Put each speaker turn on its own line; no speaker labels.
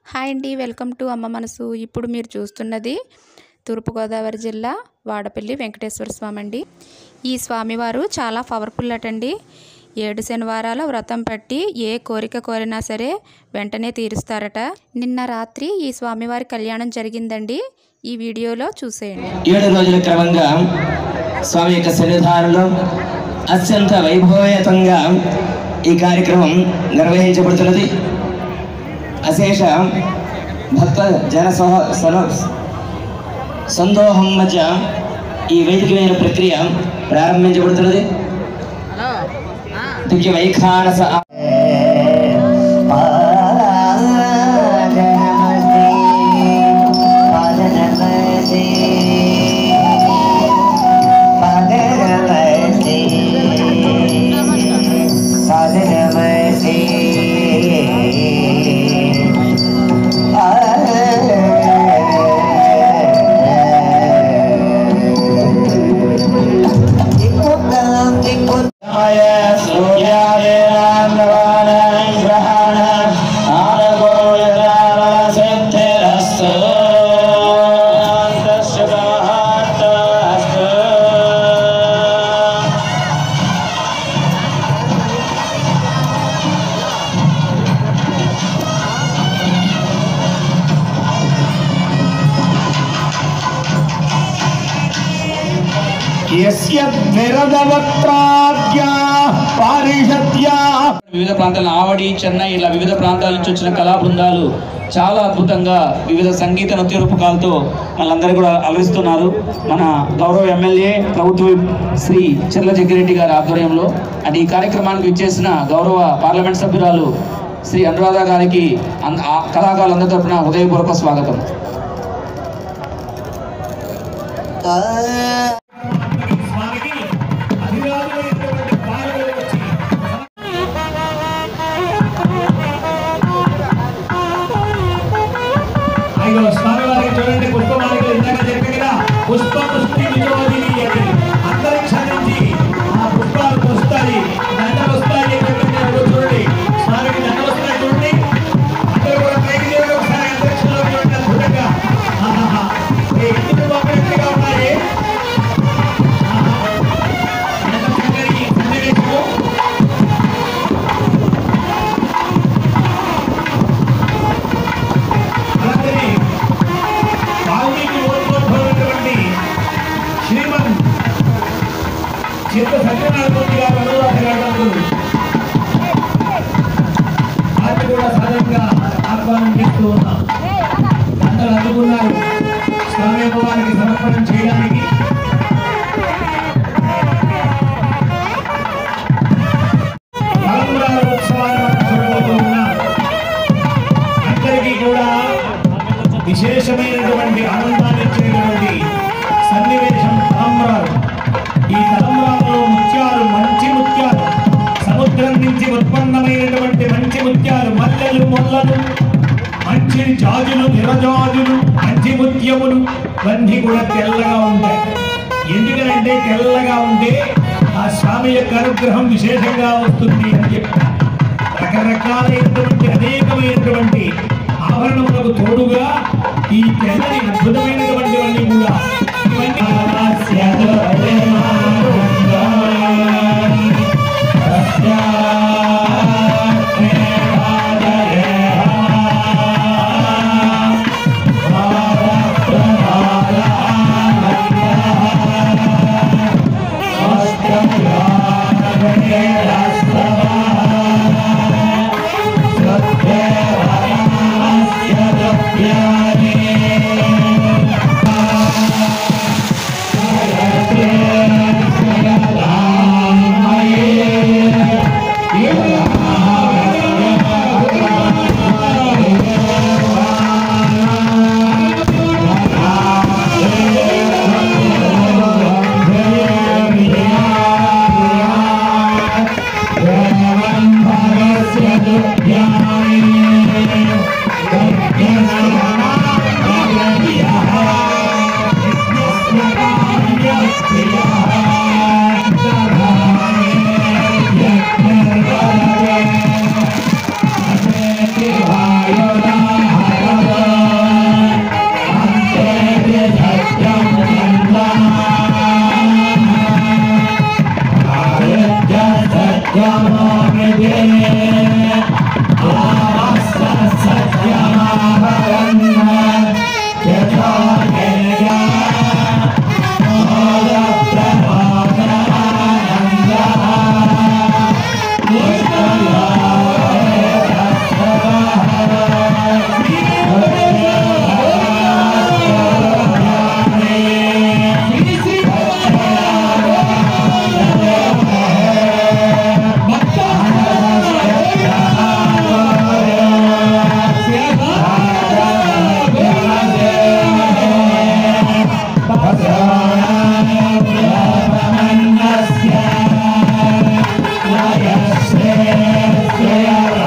Hi అండి welcome to అమ్మ మనసు ఇప్పుడు మీరు చూస్తున్నది తూర్పుగోదావరి జిల్లా వాడపల్లి వెంకటేశ్వర స్వామి అండి ఈ స్వామివారు చాలా పవర్ఫుల్ అటండి ఏడు శనివారాల వ్రతం పట్టి ఏ కోరిక కోరినా సరే వెంటనే తీరుస్తారట నిన్న రాత్రి ఈ స్వామివారి కళ్యాణం జరిగిందండి ఈ వీడియోలో చూసేయండి
ఏడు రోజుల క్రమంగా స్వామి యొక్క సన్నిధానంలో అత్యంత వైభవయుతంగా ఈ కార్యక్రమం నిర్వహించబడుతున్నది అశేష భక్త జన సహ సన సందోహం మధ్య ఈ వైదికమైన ప్రక్రియ ప్రారంభించబడుతున్నది దివ్య వైఖానస సమయ సూర్యాయ నామవానాం గ్రహాణ ఆనగోయరామ సిద్ధిరస్తు శుభమస్తు
యస్య విరదవక్త్రాద్య పారిషత్య
వివిధ ప్రాంతాల ఆవడి చెన్నై ఇలా వివిధ ప్రాంతాల నుంచి వచ్చిన కళా బృందాలు చాలా అద్భుతంగా వివిధ సంగీత నృత్య రూపకాలతో వాళ్ళందరూ కూడా అలరిస్తున్నారు మన గౌరవ ఎమ్మెల్యే ప్రభుత్వ విప్ శ్రీ చెర్ల జగ్గిరెడ్డి గారి ఆధ్వర్యంలో అండ్ ఈ కార్యక్రమానికి ఇచ్చేసిన గౌరవ పార్లమెంట్ సభ్యురాలు శ్రీ అనురాధ గారికి అన్- ఆ కళాకారులందరి తరపున హృదయపూర్వక స్వాగతం
స్వామికి అధిరాజులైనటువంటి పాలకులు వచ్చి అయ్యో స్వామి వారికి చూడండి పుష్పమాలికలు ఇందాక చెప్పి కదా పుష్ప పుష్టి విజోదిని అని అంతరిక్ష నుంచి ఆ పుష్పాలు వస్తాయి దండలు వస్తాయి అని చెప్పింది అదిగో చూడండి స్వామికి దండలు వస్తున్నాయి చూడండి అందరూ కూడా పైకి లేవండి ఒకసారి అంతరిక్షంలో చూడండి అద్భుతంగా ఆహాహా. ఏ ఇంటికి పంపినట్టుగా ఉన్నాయి ఆహా. ఎంత చక్కని సన్నివేశము అలాగే వాల్మీకి ఓర్వోద్భవమైనటువంటి శ్రీమన్ చిత్త సత్యనారాయణ గారు అనురాధ గారు వారిని కూడా సాధారణంగా ఆహ్వానం చేస్తూ ఉన్నాం అందరూ అందుకున్నారు స్వామి వారికి సమర్పణం చేయడానికి తలంబ్రాల ఉత్సవాన్ని మనం చూడబోతూ ఉన్నాం అందరికీ కూడా విశేషమైనటువంటి ఆనందాన్ని ఇచ్చేటువంటి సన్నివేశం తలంబ్రాలు ఈ తలంబ్రాలలో ముత్యాలు మంచి ముత్యాలు సముద్రం నుంచి ఉత్పన్నమైనటువంటి మంచి ముత్యాలు మల్లెలు మొల్లలు మంచి జాజులు నిరజాజులు మంచి ముత్యములు ఇవన్నీ కూడా తెల్లగా ఉంటాయి ఎందుకంటే తెల్లగా ఉంటే ఆ స్వామి యొక్క అనుగ్రహం విశేషంగా వస్తుంది అని చెప్తారు రకరకాలైనటువంటి అనేకమైనటువంటి ఆభరణములకు తోడుగా ఈ తెల్లని అద్భుతమైనటువంటివన్నీ కూడా ఇవన్నీ Yeah. Yeah.